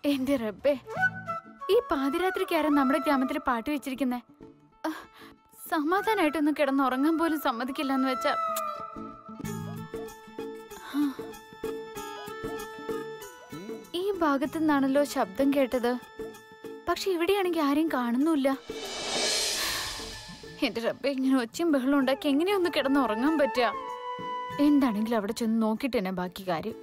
എന്റെ റബ്ബേ ഈ പാതിരാത്രിക്കാരാ നമ്മുടെ ഗ്രാമത്തിൽ പാട്ട് വെച്ചിരിക്കുന്നേ അഹ്, സമാധാനായിട്ടൊന്ന് കിടന്നുറങ്ങാൻ പോലും സമ്മതിക്കില്ല എന്ന് വെച്ചാ ഹാ. ഈ ഭാഗത്തു നിന്നാണല്ലോ ശബ്ദം കേട്ടത് പക്ഷെ ഇവിടെയാണെങ്കിൽ ആരെയും കാണുന്നുമില്ല എന്റെ റബ്ബെ ഇങ്ങനെ ഒച്ചയും ബഹളം ഉണ്ടാക്കി എങ്ങനെയൊന്ന് കിടന്നുറങ്ങാൻ പറ്റുക എന്താണെങ്കിലും അവിടെ ചെന്ന് നോക്കിട്ട് തന്നെ ബാക്കി കാര്യം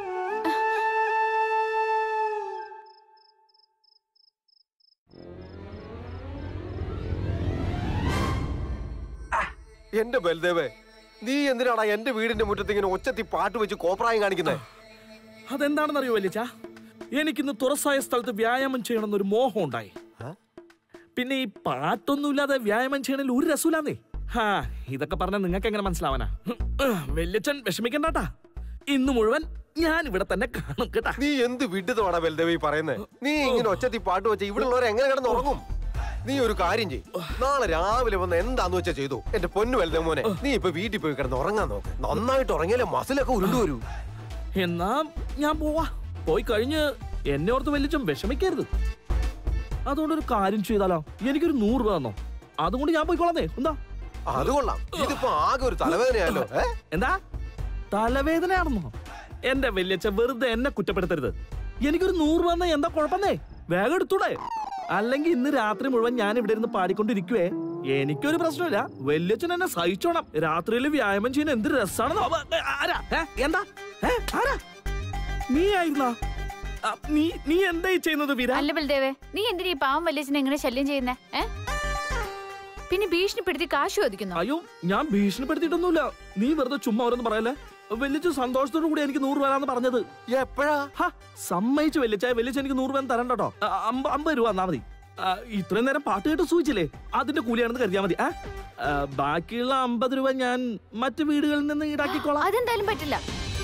എന്റെ ബൽദേവേ നീ എന്തിനാടാ എന്റെ വീടിന്റെ മുറ്റത്ത് ഇങ്ങനെ ഒച്ചത്തി പാട്ട് വെച്ച് കോപ്രായം കാണിക്കുന്നത് അതെന്താണെന്നറിയോ വലിയ എനിക്കിന്ന് തുറസായ സ്ഥലത്ത് വ്യായാമം ചെയ്യണമെന്നൊരു മോഹം ഉണ്ടായി പിന്നെ ഈ പാട്ടൊന്നുമില്ലാതെ വ്യായാമം ചെയ്യണതിൽ ഒരു രസമില്ലാന്നേ ഹാ ഇതൊക്കെ പറഞ്ഞാൽ നിങ്ങൾക്ക് എങ്ങനെ മനസ്സിലാവാനാ വല്യച്ഛൻ വിഷമിക്കണ്ടാട്ടാ ഇന്ന് മുഴുവൻ ഞാൻ ഇവിടെ തന്നെ കാണും കേട്ടാ നീ എന്ത് വിഡ്ഢിത്തമാടാ ബൽദേവ ഈ പറയുന്നത് നീ ഇങ്ങനെ ഒച്ചത്തി പാട്ട് വെച്ച് ഇവിടെ ഉള്ളവരെ എങ്ങനെ കിടന്ന് ഉറങ്ങും നീ ഒരു കാര്യം ചെയ് നാളെ രാവിലെ വന്ന് എന്താന്ന് വെച്ചാ ചെയ്തു എന്റെ പൊന്നു ബൽദേവ മോനെ നീ ഇപ്പൊ വീട്ടിൽ പോയി കിടന്ന് ഉറങ്ങാൻ നോക്ക് നന്നായിട്ട് ഉറങ്ങിയാലേ മസിലൊക്കെ ഉരുണ്ടു വരൂ എന്നാ ഞാൻ പോവാ പോയി കഴിഞ്ഞ് എന്നെ ഓർത്ത് വലിച്ചും വിഷമിക്കരുത് അതുകൊണ്ടൊരു കാര്യം ചെയ്താലോ എനിക്കൊരു നൂറ് രൂപ തന്നോ അതുകൊണ്ട് ഞാൻ പോയിക്കോളാന്നേ എന്താ അത് കൊള്ളാം ഇതിപ്പോ ആകെ ഒരു തലവേദനയല്ലോ ഏ എന്താ തലവേദനയാണെന്നോ എന്റെ വല്യച്ഛ വെറുതെ എന്നെ കുറ്റപ്പെടുത്തരുത് എനിക്കൊരു നൂറ് രൂപ തന്നാ എന്താ കുഴപ്പന്നേ വേഗം എടുത്തൂടെ അല്ലെങ്കിൽ ഇന്ന് രാത്രി മുഴുവൻ ഞാൻ ഇവിടെ ഇരുന്ന് പാടിക്കൊണ്ടിരിക്കുവേ എനിക്കൊരു പ്രശ്നമില്ല വല്യച്ഛൻ എന്നെ സഹിച്ചോണം രാത്രിയിൽ വ്യായാമം ചെയ്യുന്ന എന്ത് രസാണെന്നോ അവ- ഏ, ആരാ ഏ, എന്താ ഏ, ആരാ നീ ആയിരുന്നാ ആ, നീ നീ എന്താ ഈ ചെയ്യുന്നത് വീര അല്ല ബൽദേവേ നീ എന്തിനാ ഈ പാവം വല്യച്ഛനെ എങ്ങനെ ശല്യം ചെയ്യുന്നേ ഏ പിന്നെ ഭീഷണിപ്പെടുത്തി കാശ് ചോദിക്കുന്നു അയ്യോ ഞാൻ ഭീഷണിപ്പെടുത്തിയിട്ടൊന്നുമില്ല നീ വെറുതെ ചുമ്മാ ഓരോന്ന് പറയല്ലേ വലിയ സന്തോഷത്തോടു കൂടി എനിക്ക് നൂറ് രൂപ പറഞ്ഞത് എപ്പോഴാ ഹ, സമ്മതിച്ചു വലിച്ചായ വലിച്ച എനിക്ക് നൂറ് രൂപ തരണ്ട കേട്ടോ ആ, അമ്പ- അമ്പത് രൂപ തന്നാ മതി ആ, ഇത്രയും നേരം പാട്ട് കേട്ട് സൂചിച്ചില്ലേ അതിന്റെ കൂലിയാണെന്ന് കരുതിയാ മതി ആ? ആ, ബാക്കിയുള്ള അമ്പത് രൂപ ഞാൻ മറ്റു വീടുകളിൽ നിന്ന് ഈടാക്കിക്കോളാം അതെന്തായാലും പറ്റില്ല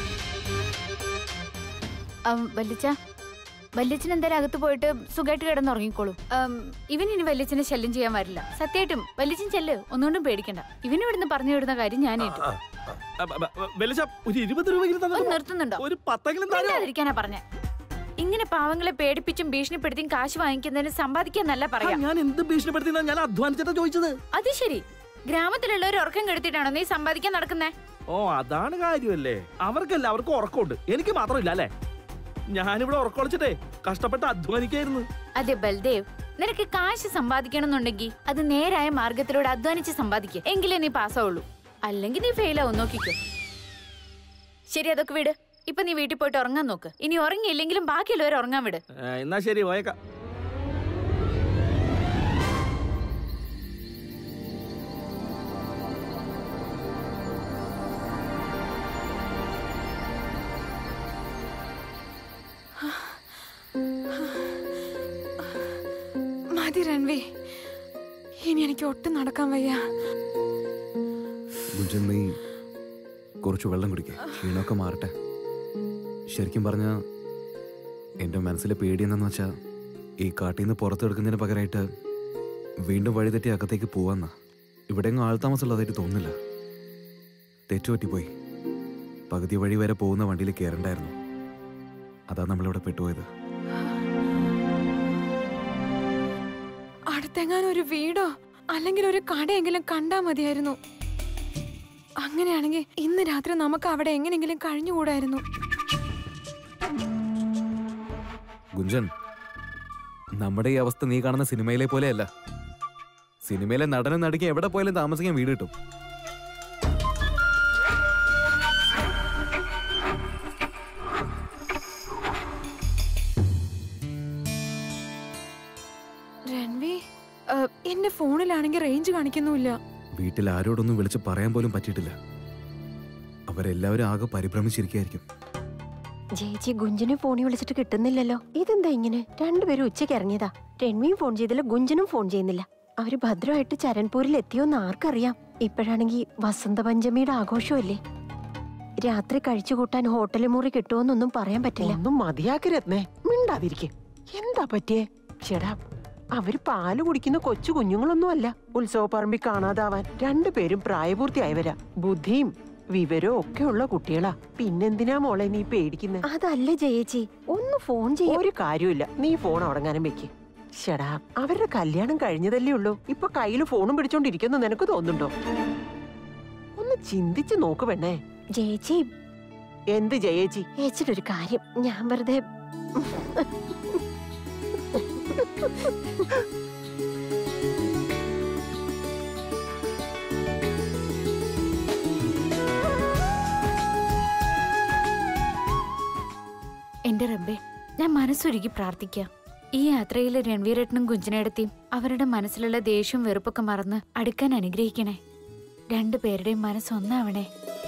ഉം, വല്യച്ഛ വല്യച്ഛൻ എന്തായാലും അകത്ത് പോയിട്ട് സുഖമായിട്ട് കിടന്നുറങ്ങിക്കോളൂ ഉം, ഇവൻ ഇനി വല്യച്ഛനെ ശല്യം ചെയ്യാൻ വരില്ല സത്യമായിട്ടും വല്യച്ഛൻ ചെല്ല് ഒന്നുകൊണ്ടും പേടിക്കണ്ട ഇവന് ഇവിടുന്ന് പറഞ്ഞു വിടുന്ന കാര്യം ഞാൻ ഏറ്റു വലിച്ച ഒരു ഇരുപത് രൂപയെങ്കിലും ഒന്ന് തന്നോ നിർത്തുന്നുണ്ടോ ഒരു പത്തെങ്കിലും തരോ മിണ്ടാതിരിക്കാനാ പറഞ്ഞ ഇങ്ങനെ പാവങ്ങളെ പേടിപ്പിച്ചും ഭീഷണിപ്പെടുത്തിയും കാശ് വാങ്ങിക്കുന്നതിന് സമ്പാദിക്കാന്നല്ല ആ, പറയാ ഞാൻ എന്ത് ഭീഷണിപ്പെടുത്തി ഞാൻ അധ്വാനിച്ചിട്ടാ ചോദിച്ചത് അത് ശരി ഗ്രാമത്തിലുള്ളവർ ഉറക്കം കെടുത്തിട്ടാണോ നീ സമ്പാദിക്കാൻ നടക്കുന്നേ ഓ അതാണ് കാര്യമല്ലേ അവർക്കല്ല അവർക്ക് ഉറക്കമുണ്ട് എനിക്ക് മാത്രമില്ല അല്ലേ ഞാനിവിടെ ഉറക്കൊളിച്ചിട്ടേ കഷ്ടപ്പെട്ട് അധ്വാനിക്കായിരുന്നു അതെ ബൽദേവ് നിനക്ക് കാശ് സമ്പാദിക്കണമെന്നുണ്ടെങ്കിൽ അത് നേരായ മാർഗത്തിലൂടെ അധ്വാനിച്ച് സമ്പാദിക്കുക എങ്കിലേ നീ പാസ്സാവുള്ളൂ അല്ലെങ്കിൽ നീ ഫെയിൽ ആവും നോക്കിക്കോ ശരി അതൊക്കെ വിട് ഇപ്പൊ നീ വീട്ടിൽ പോയിട്ട് ഉറങ്ങാൻ നോക്ക് ഇനി ഉറങ്ങിയില്ലെങ്കിലും ബാക്കിയുള്ളവർ ഉറങ്ങാൻ വിട് ഏ, എന്നാ ശരി പോയേക്കാം മതി രൺവി ഇനി എനിക്ക് ഒട്ടും നടക്കാൻ വയ്യ ഗുഞ്ചൻ നീ കുറച്ച് വെള്ളം കുടിക്കുക ക്ഷീണമൊക്കെ മാറട്ടെ ശരിക്കും പറഞ്ഞ എൻ്റെ മനസ്സിലെ പേടി എന്താന്ന് വെച്ചാൽ ഈ കാട്ടിൽ നിന്ന് പുറത്തെടുക്കുന്നതിന് പകരമായിട്ട് വീണ്ടും വഴിതെറ്റി അകത്തേക്ക് പോവാന്നാ ഇവിടെ എങ്ങും ആൾതാമസമുള്ളതായിട്ട് തോന്നുന്നില്ല തെറ്റുപറ്റിപ്പോയി പകുതി വഴി വരെ പോകുന്ന വണ്ടിയിൽ കയറണ്ടായിരുന്നു അതാ നമ്മളിവിടെ പെട്ടുപോയത് അടുത്തെങ്ങാനും ഒരു വീടോ അല്ലെങ്കിൽ ഒരു കടയെങ്കിലും കണ്ടാ മതിയായിരുന്നു അങ്ങനെയാണെങ്കിൽ ഇന്ന് രാത്രി നമുക്ക് അവിടെ എങ്ങനെയെങ്കിലും കഴിഞ്ഞുകൂടായിരുന്നു ഗുഞ്ചൻ നമ്മുടെ ഈ അവസ്ഥ നീ കാണുന്ന സിനിമയിലെ പോലെയല്ല സിനിമയിലെ നടനും നടിക്കും എവിടെ പോയാലും താമസിക്കാൻ വീട് കിട്ടും രൺവി ഏഹ്, എന്റെ ഫോണിലാണെങ്കിൽ റേഞ്ച് കാണിക്കുന്നുമില്ല വീട്ടിൽ ആരോടൊന്നും വിളിച്ച് പറയാൻ പോലും പറ്റിയിട്ടില്ല അവരെല്ലാവരും ആകെ പരിഭ്രമിച്ചിരിക്കുകയായിരിക്കും ചേച്ചി ഗുഞ്ചിനെ ഫോണിൽ വിളിച്ചിട്ട് കിട്ടുന്നില്ലല്ലോ ഇതെന്താ ഇങ്ങനെ രണ്ടുപേരും ഉച്ചയ്ക്ക് ഇറങ്ങിയതാ രൺവിയും ഫോൺ ചെയ്തില്ല ഗുഞ്ചനും ഫോൺ ചെയ്യുന്നില്ല അവര് ഭദ്രമായിട്ട് ചരൺപൂരിൽ എത്തിയോന്ന് ആർക്കറിയാം ഇപ്പോഴാണെങ്കിൽ വസന്ത പഞ്ചമിയുടെ ആഘോഷമല്ലേ രാത്രി കഴിച്ചു കൂട്ടാൻ ഹോട്ടൽ മുറി കിട്ടുമോന്നൊന്നും പറയാൻ പറ്റില്ല ഒന്നും മതിയാക്കി രത്നേ മിണ്ടാതിരിക്കെ എന്താ പറ്റിയേ ചേടാ അവര് പാല് കുടിക്കുന്ന കൊച്ചു കുഞ്ഞുങ്ങളൊന്നും അല്ല ഉത്സവ പറമ്പിൽ കാണാതാവാൻ രണ്ടുപേരും പ്രായപൂർത്തിയായവരാ ബുദ്ധിയും വിവരം ഒക്കെ ഉള്ള കുട്ടികളാ പിന്നെന്തിനാ മോളെ നീ പേടിക്കുന്നത് അതല്ല ജയേച്ചി ഒന്ന് ഫോൺ ചെയ്യ ഒരു കാര്യമില്ല നീ ഫോൺ അടങ്ങാനും വെക്ക് ഷടാ അവരുടെ കല്യാണം കഴിഞ്ഞതല്ലേ ഉള്ളൂ ഇപ്പൊ കയ്യിൽ ഫോണും പിടിച്ചോണ്ടിരിക്കുന്നു നിനക്ക് തോന്നുന്നുണ്ടോ ഒന്ന് ചിന്തിച്ച് നോക്ക് പെണ്ണേ ജയേച്ചി എന്ത് ജയേച്ചി ഏച്ചിയുടെ ഒരു കാര്യം ഞാൻ വെറുതെ എന്റെ റബ്ബേ ഞാൻ മനസ്സൊരുക്കി പ്രാർത്ഥിക്കാം ഈ യാത്രയിൽ രൺവീരേട്ടനും കുഞ്ചനേടത്തിയും അവരുടെ മനസ്സിലുള്ള ദേഷ്യവും വെറുപ്പൊക്കെ മറന്ന് അടുക്കാൻ അനുഗ്രഹിക്കണേ രണ്ടുപേരുടെയും മനസ്സ് ഒന്നാവണേ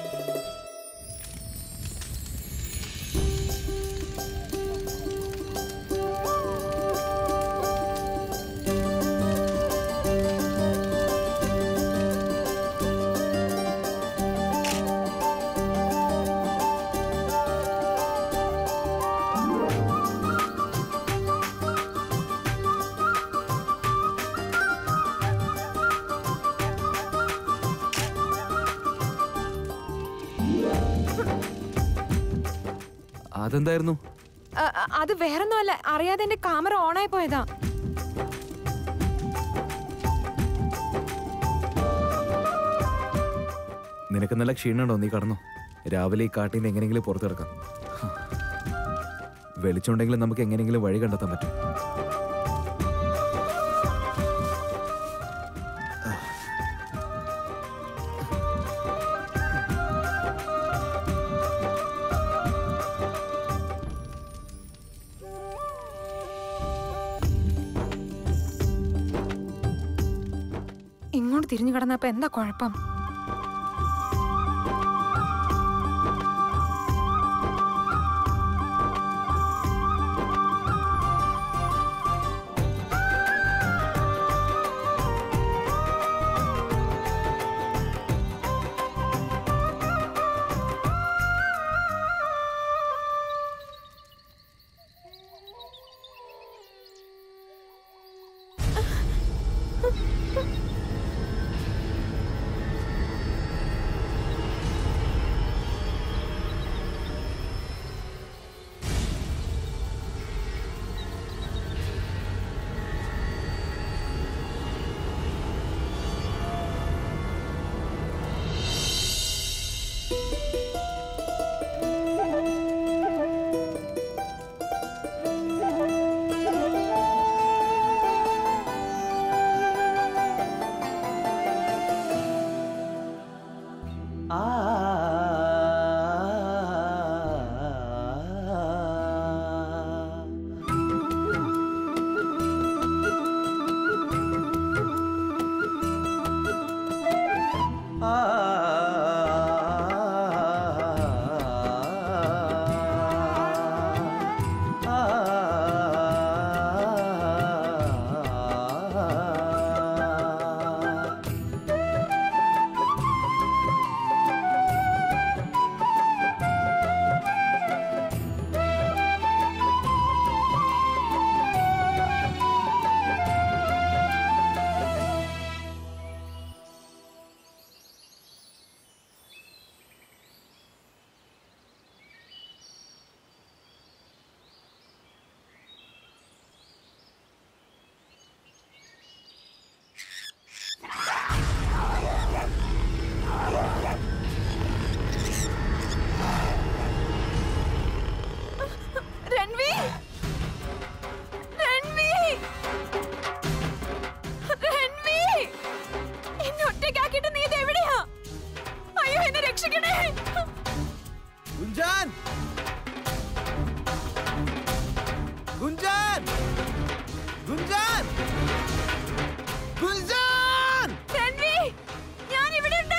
അതെന്തായിരുന്നു അ, അ, അത് വേറൊന്നുമല്ല അറിയാതെ എന്റെ ക്യാമറ ഓണായി പോയതാ നിനക്ക് നല്ല ക്ഷീണമുണ്ടോ നീ കടന്നു രാവിലെ ഈ കാട്ടിൽ നിന്ന് എങ്ങനെയെങ്കിലും പുറത്തിറക്കാം വെളിച്ചുണ്ടെങ്കിലും നമുക്ക് എങ്ങനെയെങ്കിലും വഴി കണ്ടെത്താൻ പറ്റും ഇങ്ങോട്ട് തിരിഞ്ഞു കിടന്നപ്പോ എന്താ കുഴപ്പം രൺവി രൺവി രൺവി എന്നെ ഒറ്റയ്ക്കാക്കിയിട്ട് നീ ഇത് എവിടെയാ അയ്യോ എന്നെ രക്ഷിക്കണേ ഗുഞ്ചാൻ ഗുഞ്ചാൻ ഗുഞ്ചാൻ ഗുഞ്ചാൻ രൺവി ഞാൻ ഇവിടെ ഉണ്ട്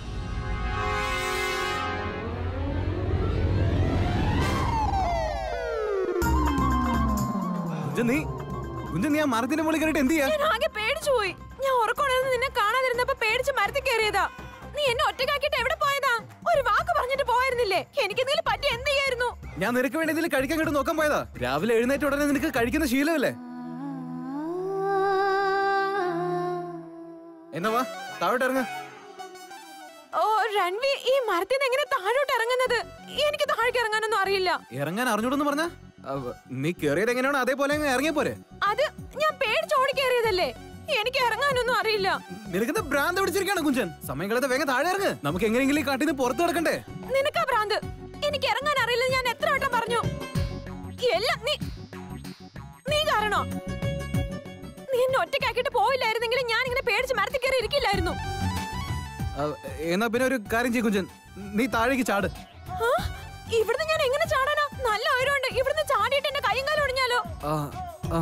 ഗുഞ്ചൻ നീ ഗുഞ്ചൻ നീ ആ മരത്തിന്റെ മുകളിൽ കയറിയിട്ട് എന്ത് ചെയ്യാ ഞാൻ ആകെ പേടിച്ചു പോയി ഞാൻ ഉറക്കമുണർന്ന് നിന്നെ കാണാതിരുന്നപ്പോ പേടിച്ച് മരത്തിൽ കയറിയതാ നീ എന്നെ ഒറ്റക്കാക്കിട്ട് എവിടെ പോയതാ ഒരു വാക്ക് പറഞ്ഞിട്ട് പോയിരുന്നില്ലേ എനിക്ക് എന്തെങ്കിലും പറ്റി എന്ത് ചെയ്യായിരുന്നു ഞാൻ നിനക്ക് വേണ്ടി ഇതിൽ കഴിക്കാൻ കിട്ടും നോക്കാൻ പോയതാ രാവിലെ എഴുന്നേറ്റ ഉടനെ നിനക്ക് കഴിക്കുന്ന ശീലമല്ലേ എന്നാ വാ താഴോട്ട് ഇറങ്ങ ഓ രൺവി ഈ മരത്തിൽ നിന്ന് എങ്ങനെ താഴോട്ട് ഇറങ്ങുന്നത് എനിക്ക് താഴേക്ക് ഇറങ്ങാനൊന്നും അറിയില്ല ഇറങ്ങാൻ അറിഞ്ഞൂടെന്ന് പറഞ്ഞ നീ കേറിയത് എങ്ങനെയാണോ അതേപോലെ അങ്ങ് ഇറങ്ങിയ പോരെ അത് ഞാൻ പേടിച്ച് ഓടിക്കേറിയതല്ലേ എനിക്ക് ഇറങ്ങാനൊന്നും അറിയില്ല നിനക്കെന്താ ഭ്രാന്ത് പിടിച്ചിരിക്കാണ് കുഞ്ചൻ സമയം കളത്തെ വേഗം താഴെ ഇറങ്ങ് നമുക്ക് എങ്ങനെയെങ്കിലും ഈ കാട്ടിൽ നിന്ന് പുറത്ത് കിടക്കണ്ടേ നിനക്കാ ഭ്രാന്ത് എനിക്ക് ഇറങ്ങാൻ അറിയില്ല ഞാൻ എത്ര വട്ടം പറഞ്ഞു എല്ലാം നീ നീ കാരണോ നീ എന്നെ ഒറ്റയ്ക്കാക്കിട്ട് പോയില്ലായിരുന്നെങ്കിൽ ഞാൻ ഇങ്ങനെ പേടിച്ച് മരത്തിൽ കയറി ഇരിക്കില്ലായിരുന്നു ആ, എന്നാ പിന്നെ ഒരു കാര്യം ചെയ്യും കുഞ്ചൻ നീ താഴേക്ക് ചാട് ആ? ഇവിടുന്ന് ഞാൻ എങ്ങനെ ചാടാനോ നല്ല ഉയരമുണ്ട് ഇവിടുന്ന് ചാടിയിട്ട് എന്റെ കൈയും കാലും ഒടിഞ്ഞാലോ ആ ആ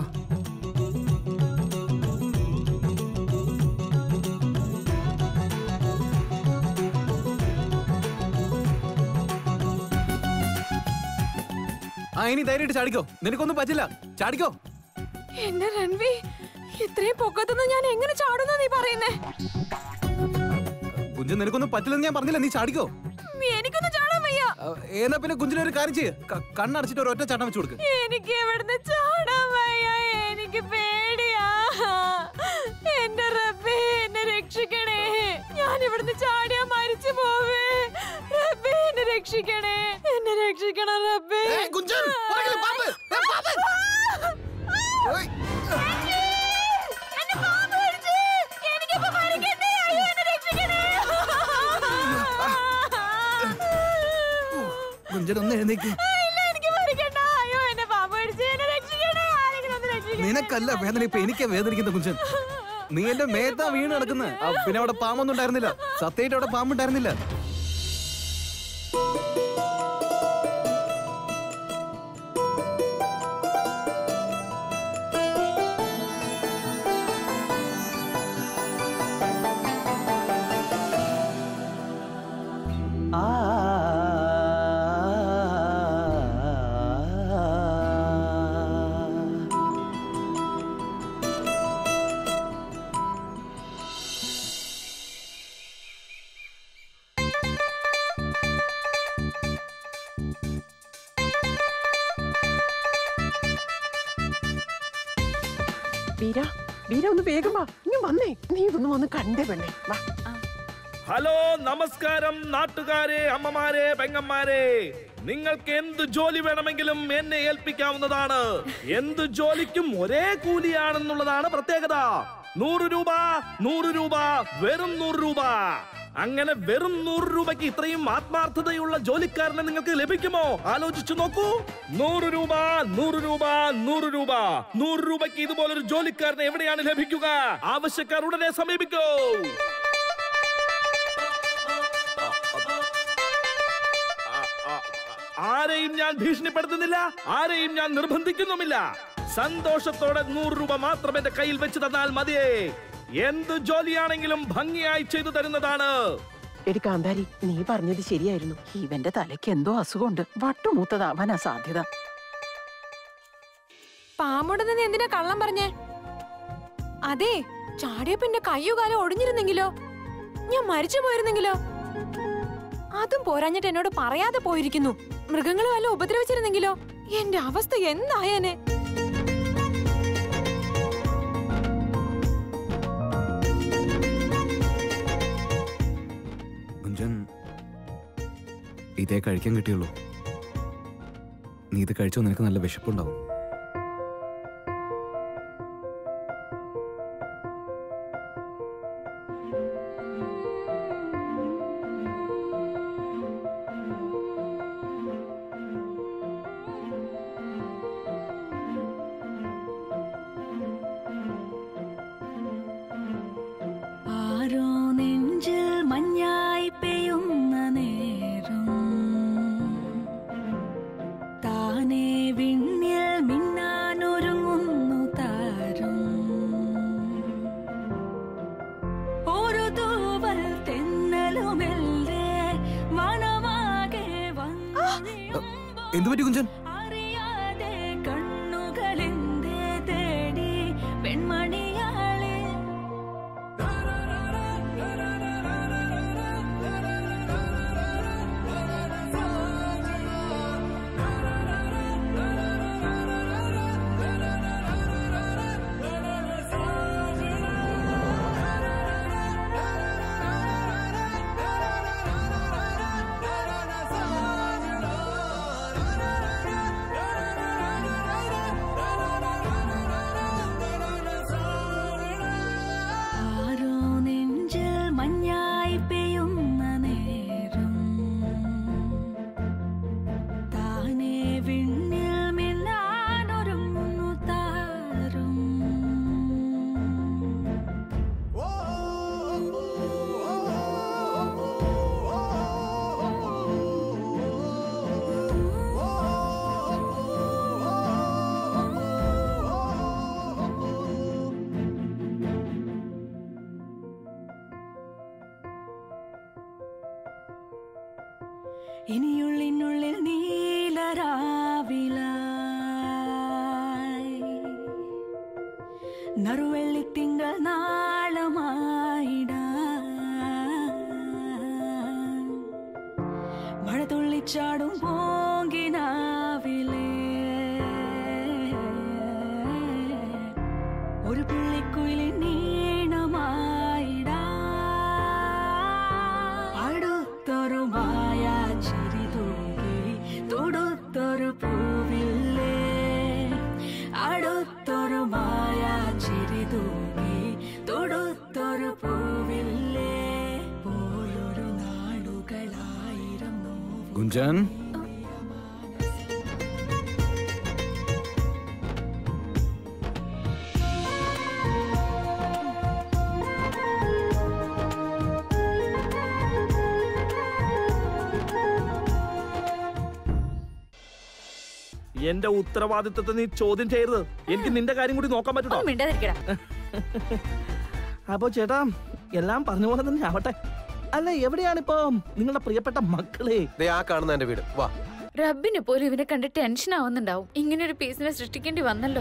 ആ ഇനി ധൈര്യമായിട്ട് ചാടിക്കോ നിനക്കൊന്നും പറ്റില്ല ചാടിക്കോ എന്റെ രൺവി ഇത്രയും പൊക്കത്തുനിന്ന് ഞാൻ എങ്ങനെ ചാടുന്ന നീ പറയുന്നേ കുഞ്ചൻ നിനക്കൊന്നും പറ്റില്ലെന്ന് ഞാൻ പറഞ്ഞില്ല നീ ചാടിക്കോ എനിക്കൊന്നും ചാടാൻ വയ്യ ആ, എന്നാ പിന്നെ കുഞ്ചിന് ഒരു കാര്യം ചെയ്യ് ക- കണ്ണടച്ചിട്ട് ഒരു ഒറ്റ ചാട്ടം വെച്ച് കൊടുക്ക് എനിക്ക് ഇവിടുന്ന് ചാടാൻ വയ്യ എനിക്ക് പേടിയാ എന്റെ റബ്ബേ എന്നെ രക്ഷിക്കണേ ഞാൻ ഇവിടുന്ന് ചാടിയാ മരിച്ചു പോവേ റബ്ബേ എന്നെ രക്ഷിക്കണേ എന്നെ രക്ഷിക്കണം റബ്ബേ ഏയ് കുഞ്ചൻ, പുറകില് പാമ്പ്, ഏ, പാമ്പ്. ഏയ്. എന്നെ പാമ്പ് കടിച്ച്. എനിക്കിപ്പോ മരിക്കണ്ടേ? അയ്യോ, എന്നെ രക്ഷിക്കണേ. കുഞ്ചൻ ഒന്ന് എഴുന്നേക്ക് ഇല്ല, എനിക്ക് മരിക്കണ്ട. അയ്യോ, എന്നെ പാമ്പ് കടിച്ച്. എന്നെ രക്ഷിക്കണേ. ആരെങ്കിലും ഒന്ന് രക്ഷിക്കണേ. നിനക്കല്ല വേദന ഇപ്പൊ എനിക്കാ വേദനിക്കുന്ന കുഞ്ചൻ നീ എന്റെ മേത്താ വീണ് കിടക്കുന്നത് പിന്നെ അവിടെ പാമ്പൊന്നും ഉണ്ടായിരുന്നില്ല സത്യമായിട്ട് അവിടെ പാമ്പുണ്ടായിരുന്നില്ല വീര വീര ഒന്ന് വേഗം വാ നീ വന്നേ നീ ഇതൊന്ന് വന്ന് കണ്ടേ പെണ്ണേ വാ ഹലോ നമസ്കാരം നാട്ടുകാരെ അമ്മമാരെ പെങ്ങന്മാരെ നിങ്ങൾക്ക് എന്ത് ജോലി വേണമെങ്കിലും എന്നെ ഏൽപ്പിക്കാവുന്നതാണ് എന്ത് ജോലിക്കും ഒരേ കൂലിയാണെന്നുള്ളതാണ് പ്രത്യേകത നൂറ് രൂപ നൂറ് രൂപ വെറും നൂറ് രൂപ അങ്ങനെ വെറും നൂറ് രൂപയ്ക്ക് ഇത്രയും ആത്മാർത്ഥതയുള്ള ജോലിക്കാരനെ നിങ്ങൾക്ക് ലഭിക്കുമോ ആലോചിച്ചു നോക്കൂ നൂറ് രൂപ നൂറ് രൂപ നൂറ് രൂപ നൂറ് രൂപയ്ക്ക് ഇതുപോലൊരു ജോലിക്കാരനെ എവിടെയാണ് ലഭിക്കുക ആവശ്യക്കാർ ഉടനെ സമീപിക്കൂ ആരെയും ഞാൻ ഭീഷണിപ്പെടുത്തുന്നില്ല ആരെയും ഞാൻ നിർബന്ധിക്കുന്നുമില്ല സന്തോഷത്തോടെ നൂറ് രൂപ മാത്രം എന്റെ കയ്യിൽ വെച്ച് തന്നാൽ മതിയേ എന്ത് ജോലിയാണെങ്കിലും ഭംഗിയായി ചെയ്തു തരുന്നതാണ് എടി കാന്താരി നീ പറഞ്ഞത് ശരിയായിരുന്നു ഇവന്റെ തലയ്ക്ക് എന്തോ അസുഖമുണ്ട് വട്ടുമൂത്തതാവാനാ സാധ്യത പാമ്പോട് നീ എന്തിനാ കള്ളം പറഞ്ഞേ അതെ ചാടിയപ്പോ എന്റെ കയ്യോ കാലോ ഒടിഞ്ഞിരുന്നെങ്കിലോ ഞാൻ മരിച്ചു പോയിരുന്നെങ്കിലോ അതും പോരാഞ്ഞിട്ട് എന്നോട് പറയാതെ പോയിരിക്കുന്നു മൃഗങ്ങൾ വല്ല ഉപദ്രവിച്ചിരുന്നെങ്കിലോ എന്റെ അവസ്ഥ എന്തായേനെ കുഞ്ചൻ ഇതേ കഴിക്കാൻ കിട്ടിയുള്ളൂ നീ ഇത് കഴിച്ചോ നിനക്ക് നല്ല വിശപ്പുണ്ടാവും ആരോ നെഞ്ചിൽ മഞ്ഞായി പെയ്യുന്ന നേരം താനെ വിണ്ണിൽ മിന്നാനൊരുങ്ങുന്നു താരം ഒരു തൂവൽ തെന്നലുമെല്ലേ മണമാകെ എന്തു പറ്റി കുഞ്ചൻ അറിയാതെ കണ്ണുകളെന്തേ തേടി പെൺമണിയാളെ ആ ഇനിയുള്ളിനുള്ളിൽ നീലരാവിലായി നറുവെള്ളിത്തിങ്കൾ നാളമായിടാ മഴ തുള്ളിച്ചാടും പോങ്കിനാവിലേ ഒരു പുള്ളിക്കുയിലിൻ നീണമായിടാ അടുത്തൊരു മായ ചിരി തൂകി തൊടുത്തൊരു പൂവില്ലേ അടുത്തൊരു മായ ചിരി തൂകി തൊടുത്തൊരു പൂവില്ലേ പോയൊരു നാടുകളായിരം നോവും ഗുഞ്ചൻ എന്റെ ഉത്തരവാദിത്വത്തെ നീ ചോദ്യം ചെയ്യരുത് എനിക്ക് നിന്റെ കാര്യം കൂടി നോക്കാൻ പറ്റൂട്ടോ ഒന്നും മിണ്ടാതിരിക്കടാ അപ്പോ ചേട്ടാ എല്ലാം പറഞ്ഞ പോലെ തന്നെ ആവട്ടെ അല്ല എവിടെയാണിപ്പോ നിങ്ങളുടെ പ്രിയപ്പെട്ട മക്കളെ ദേ ആ കാണുന്ന എന്റെ വീട് വാ റബ്ബിന് പോലും ഇവനെ കണ്ട് ടെൻഷൻ ആവുന്നുണ്ടാവും ഇങ്ങനെ ഒരു പീസിനെ സൃഷ്ടിക്കേണ്ടി വന്നല്ലോ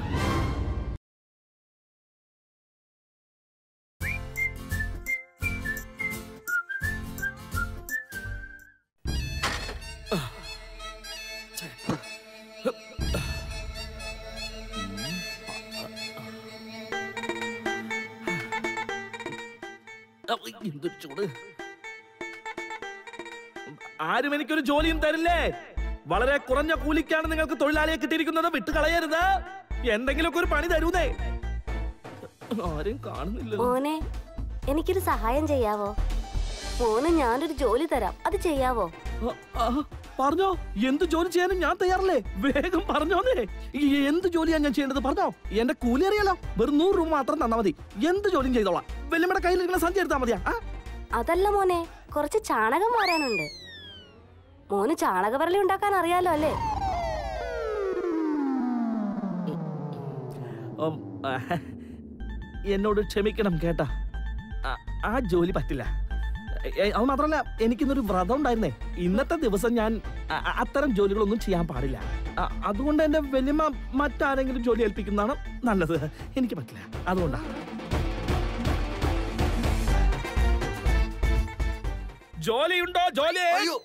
അവ, എന്തൊരു ചൂട് ആരും എനിക്കൊരു ജോലിയും തരില്ലേ വളരെ കുറഞ്ഞ കൂലിക്കാണ് നിങ്ങൾക്ക് തൊഴിലാളിയെ കിട്ടിയിരിക്കുന്നത് വിട്ടുകളയരുത് എന്തെങ്കിലുമൊക്കെ ഒരു പണി തരൂന്നേ ആരും കാണുന്നില്ല മോനെ എനിക്കൊരു സഹായം ചെയ്യാവോ മോന് ഞാനൊരു ജോലി തരാം അത് ചെയ്യാവോ പറഞ്ഞോ എന്ത് ജോലി ചെയ്യാനും ഞാൻ തയ്യാറല്ലേ വേഗം പറഞ്ഞോന്നേ ഈ എന്ത് ജോലിയാ ഞാൻ ചെയ്യേണ്ടത് പറഞ്ഞോ എന്റെ കൂലി അറിയാലോ വെറും നൂറ് രൂപ മാത്രം തന്നാ മതി എന്ത് ജോലിയും ചെയ്തോളാം വെല്ലുമ്മയുടെ കയ്യിലിരിക്കുന്ന സഞ്ചി എടുത്താൽ മതിയാ ആ? അതല്ല മോനെ കുറച്ച് ചാണകം വാരാനുണ്ട് മോന് ചാണകവരളി ഉണ്ടാക്കാൻ അറിയാലോ അല്ലേ ഉം, ആ, എന്നോട് ക്ഷമിക്കണം കേട്ടാ ആ- ആ ജോലി പറ്റില്ല ഏ, അത് മാത്രമല്ല എനിക്കിന്നൊരു വ്രതം ഉണ്ടായിരുന്നേ ഇന്നത്തെ ദിവസം ഞാൻ അ- അ- അത്തരം ജോലികളൊന്നും ചെയ്യാൻ പാടില്ല ആ, അതുകൊണ്ട് എന്റെ വല്യമ്മ മറ്റാരെങ്കിലും ജോലി ഏൽപ്പിക്കുന്നതാണ് നല്ലത് എനിക്ക് പറ്റില്ല അതുകൊണ്ടാ ജോലിയുണ്ടോ ജോലി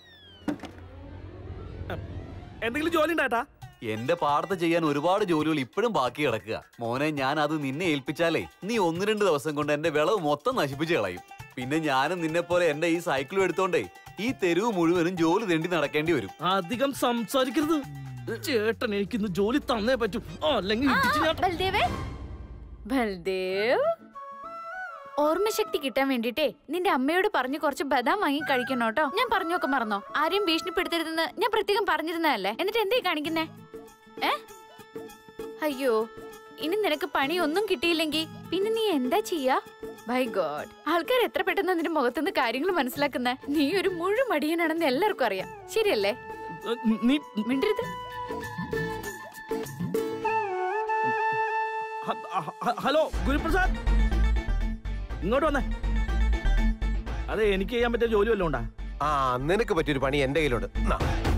എന്തെങ്കിലും ജോലി ഉണ്ടാട്ടാ എന്റെ പാടത്ത് ചെയ്യാൻ ഒരുപാട് ജോലികൾ ഇപ്പോഴും ബാക്കി കിടക്കുക മോനെ ഞാൻ അത് നിന്നെ ഏൽപ്പിച്ചാലേ നീ ഒന്ന് രണ്ട് ദിവസം കൊണ്ട് എന്റെ വിളവ് മൊത്തം നശിപ്പിച്ച് കളയും പിന്നെ ഞാനും നിന്നെ പോലെ എന്റെ ഈ സൈക്കിളും എടുത്തോണ്ടേ ഈ തെരുവ് മുഴുവനും ജോലി തെണ്ടി നടക്കേണ്ടി വരും അധികം സംസാരിക്കരുത് ചേട്ടൻ എനിക്കിന്ന് ജോലി തന്നേ പറ്റൂ അല്ലെങ്കിൽ ഇടിച്ച് ഞാൻ ബൽദേവേ ബൽദേവ് ഓർമ്മശക്തി കിട്ടാൻ വേണ്ടിട്ടേ നിന്റെ അമ്മയോട് പറഞ്ഞു കുറച്ച് ബദാം വാങ്ങി കഴിക്കണം കേട്ടോ ഞാൻ പറഞ്ഞൊക്കെ മറന്നോ ആരെയും ഭീഷണിപ്പെടുത്തരുതെന്ന് ഞാൻ പ്രത്യേകം പറഞ്ഞിരുന്നതല്ലേ എന്നിട്ട് എന്തേ കാണിക്കുന്നേ ഏ അയ്യോ ഇനി നിനക്ക് പണി ഒന്നും കിട്ടിയില്ലെങ്കിൽ പിന്നെ നീ എന്താ ചെയ്യാ ബൈ ഗോഡ് ആൾക്കാർ എത്ര പെട്ടെന്ന് നിന്റെ മുഖത്തുനിന്ന് കാര്യങ്ങൾ മനസ്സിലാക്കുന്നേ നീ ഒരു മുഴു മടിയനാണെന്ന് എല്ലാവർക്കും അറിയാം ശരിയല്ലേ നീ മിണ്ടരുത് ഹ- ഹ- ഹ- ഹലോ ഗുരുപ്രസാദ് ഇങ്ങോട്ട് വന്നേ അതെ എനിക്ക് ചെയ്യാൻ പറ്റിയ ജോലി വല്ലതും ഉണ്ടാ ആ നിനക്ക് പറ്റിയൊരു പണി എന്റെ കയ്യിലുണ്ട് നാ.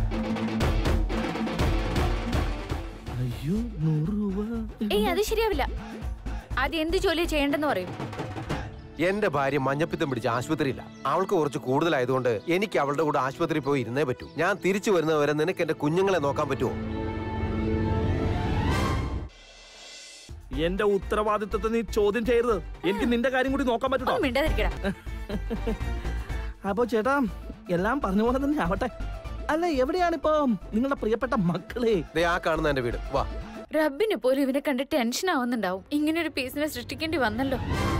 അയ്യോ നൂറ് രൂപ ഏയ് അത് ശരിയാവില്ല ആദ്യം എന്ത് ജോലി ചെയ്യേണ്ടെന്ന് പറയും എന്റെ ഭാര്യ മഞ്ഞപ്പിത്തം പിടിച്ച ആശുപത്രിയില്ല അവൾക്ക് കുറച്ച് കൂടുതലായതുകൊണ്ട് എനിക്ക് അവളുടെ കൂടെ ആശുപത്രിയിൽ പോയി ഇരുന്നേ പറ്റൂ ഞാൻ തിരിച്ചു വരുന്നവരെ നിനക്ക് എന്റെ കുഞ്ഞുങ്ങളെ നോക്കാൻ പറ്റുമോ എന്റെ ഉത്തരവാദിത്വത്തെ നീ ചോദ്യം ചെയ്യരുത് എനിക്ക് നിന്റെ കാര്യം കൂടി നോക്കാൻ പറ്റൂട്ടോ ഒന്നും മിണ്ടാതിരിക്കടാ അപ്പോ ചേട്ടാ എല്ലാം പറഞ്ഞ പോലെ തന്നെ ആവട്ടെ അല്ല എവിടെയാണിപ്പോ നിങ്ങളുടെ പ്രിയപ്പെട്ട മക്കളെ ദേ ആ കാണുന്ന എന്റെ വീട് വാ റബ്ബിന് പോലും ഇവനെ കണ്ട് ടെൻഷൻ ആവുന്നുണ്ടാവും ഇങ്ങനെ ഒരു പീസിനെ സൃഷ്ടിക്കേണ്ടി വന്നല്ലോ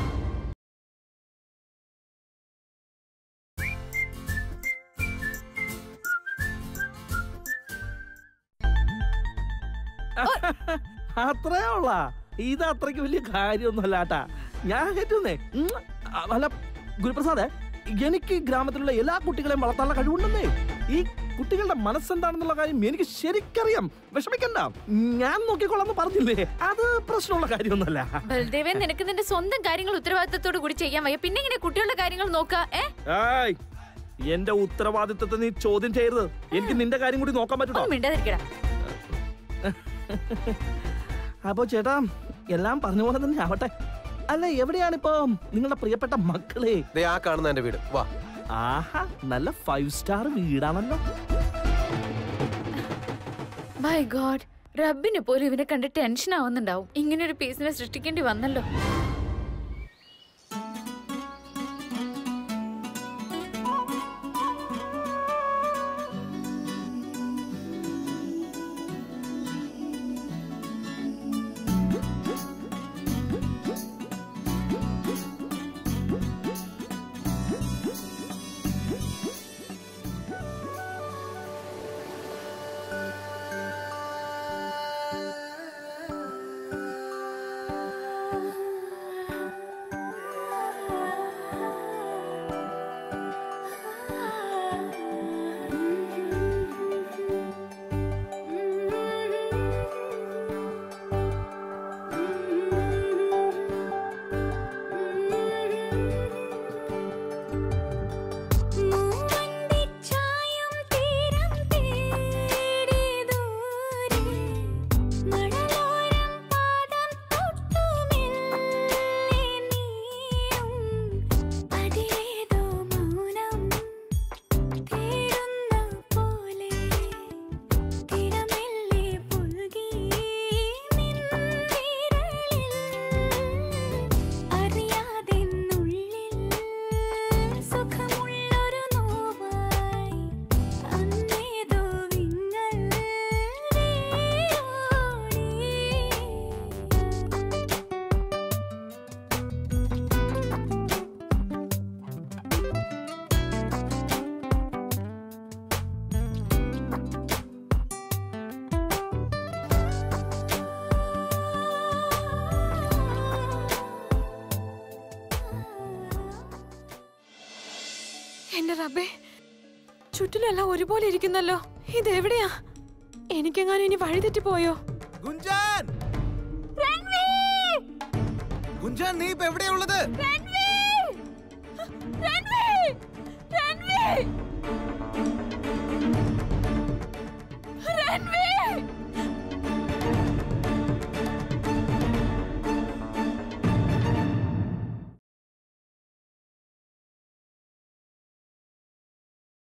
അത്രേ ഉള്ള ഇത് അത്രയ്ക്ക് വലിയ കാര്യമൊന്നുമല്ല കേട്ടാ ഞാൻ കേട്ടുന്നേ ഉം, അല്ല ഗുരുപ്രസാദ് എനിക്ക് ഈ ഗ്രാമത്തിലുള്ള എല്ലാ കുട്ടികളെയും വളർത്താനുള്ള കഴിവുണ്ടെന്നേ ഈ കുട്ടികളുടെ മനസ്സെന്താണെന്നുള്ള കാര്യം എനിക്ക് ശരിക്കറിയാം വിഷമിക്കണ്ട ഞാൻ നോക്കിക്കോളാന്ന് പറഞ്ഞില്ലേ അത് പ്രശ്നമുള്ള കാര്യമൊന്നുമല്ല ബൽദേവൻ നിനക്ക് നിന്റെ സ്വന്തം കാര്യങ്ങൾ ഉത്തരവാദിത്തത്തോട് കൂടി ചെയ്യാൻ വയ്യ പിന്നെ ഇങ്ങനെ കുട്ടികളുടെ കാര്യങ്ങൾ നോക്ക ഏ ഏയ് എന്റെ ഉത്തരവാദിത്വത്തെ നീ ചോദ്യം ചെയ്യരുത് എനിക്ക് നിന്റെ കാര്യം കൂടി നോക്കാൻ പറ്റൂട്ടോ ഒന്ന് മിണ്ടാതിരിക്കടാ അപ്പോ ചേട്ടാ എല്ലാം പറഞ്ഞ പോലെ തന്നെ ആവട്ടെ അല്ല എവിടെയാണിപ്പോ നിങ്ങളുടെ പ്രിയപ്പെട്ട മക്കളെ ദേ ആ കാണുന്ന എന്റെ വീട് വാ ആഹാ നല്ല ഫൈവ് സ്റ്റാർ വീടാണല്ലോ മൈ ഗോഡ് റബ്ബിന് പോലും ഇവനെ കണ്ട് ടെൻഷൻ ആവുന്നുണ്ടാവും ഇങ്ങനെ ഒരു പീസിനെ സൃഷ്ടിക്കേണ്ടി വന്നല്ലോ മൂവന്തിച്ചായം തീരം തേടി ദൂരെ മണലോരം പാദം തൊട്ടു മെല്ലെ നീയും അതിലേതോ മൗനം തേടുന്ന പോലെ തിരമെല്ലെ പുൽകി നിന്നിരളിൽ അറിയാതെന്നുള്ളിൽ സുഖമുള്ളൊരു നോവായി അന്നേതോ വിങ്ങൽ വേരോടി എന്റെ റബ്ബേ ചുറ്റിലെല്ലാം ഒരുപോലെ ഇരിക്കുന്നല്ലോ ഇതെവിടെയാ എനിക്കെങ്ങാനും ഇനി വഴിതെറ്റി പോയോ ഗുഞ്ചാൻ ഗുഞ്ചാൻ നീ ഇപ്പൊ എവിടെയാ ഉള്ളത് രൺവീർ! രൺവീർ! രൺവീർ!